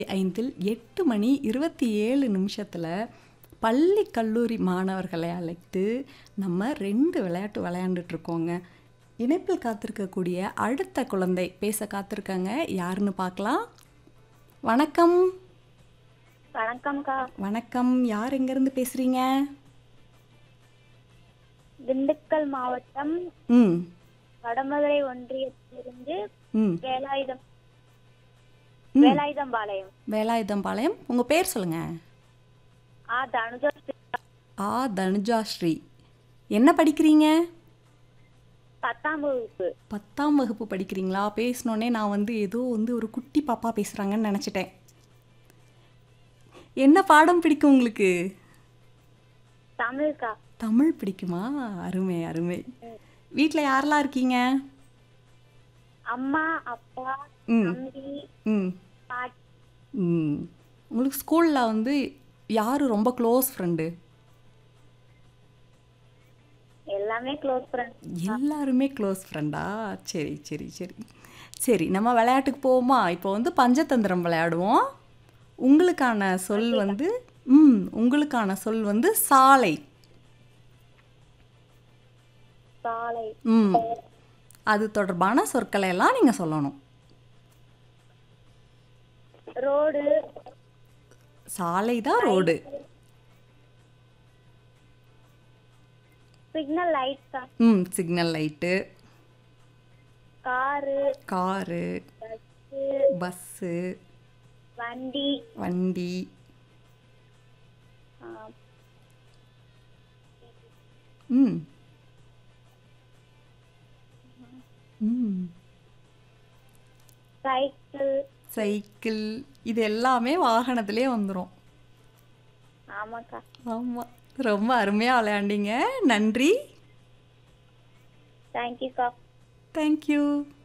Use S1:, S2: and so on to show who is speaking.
S1: ஐந்தில் எட்டு மணி இருபத்தி ஏழு நிமிஷத்தில் பள்ளி கல்லூரி மாணவர்களை அழைத்து நம்ம ரெண்டு விளையாட்டு விளையாண்டுட்டு இருக்கோங்க இணைப்பில் காத்திருக்கக்கூடிய அடுத்த குழந்தை பேச காத்திருக்காங்க யாருன்னு பார்க்கலாம் வணக்கம்
S2: வணக்கம்க்கா
S1: வணக்கம் யார் எங்கேருந்து பேசுகிறீங்க
S2: திண்டுக்கல் மாவட்டம்
S1: ம்
S2: வடமதுரை ஒன்றியத்திலிருந்து
S1: ம்
S2: வேலாயுதம்
S1: ம்.
S2: வேலாயுதம்பாளையம்
S1: வேலாயுதம்பாளையம் உங்கள் பேர் சொல்லுங்கள்
S2: ஆ தனுஜா
S1: ஆ தனுஜா ஸ்ரீ என்ன படிக்கிறீங்க
S2: பத்தாம் வகுப்பு
S1: பத்தாம் வகுப்பு படிக்கிறீங்களா பேசினோடனே நான் வந்து ஏதோ வந்து ஒரு குட்டி பாப்பா பேசுகிறாங்கன்னு நினச்சிட்டேன் என்ன பாடம் பிடிக்கும் உங்களுக்கு
S2: தமிழ்க்கா
S1: தமிழ் பிடிக்குமா அருமை அருமை வீட்டில் யாரெல்லாம் இருக்கீங்க
S2: அம்மா அப்பா
S1: ம்.
S2: தம்பி
S1: ம்
S2: பாட்டி
S1: ம் உங்களுக்கு ஸ்கூலில் வந்து யார் ரொம்ப க்ளோஸ் ஃப்ரெண்டு
S2: எல்லாமே க்ளோஸ் ஃப்ரெண்ட்
S1: எல்லாருமே க்ளோஸ் ஃப்ரெண்டா சரி சரி சரி சரி நம்ம விளையாட்டுக்கு போவோமா இப்போ வந்து பஞ்சதந்திரம் விளையாடுவோம் உங்களுக்கான சொல் வந்து ம் உங்களுக்கான சொல் வந்து சாலை
S2: சாலை
S1: ம் அது தொடர்பான சொற்களை எல்லாம் நீங்கள் சொல்லணும்
S2: ரோடு
S1: சாலை தான் ரோடு
S2: சிக்னல் லைட்ஸா
S1: ம் signal light
S2: car
S1: car
S2: bus
S1: bus
S2: வண்டி
S1: வண்டி
S2: ஆ,
S1: ம் ம்
S2: சைக்கிள்
S1: சைக்கிள் இது எல்லாமே வாகனத்திலே வந்துடும்
S2: ஆமாக்கா
S1: ஆமாம் ரொம்ப அருமையாக விளையாண்டீங்க நன்றி
S2: தேங்க்யூக்கா
S1: தேங்க்யூ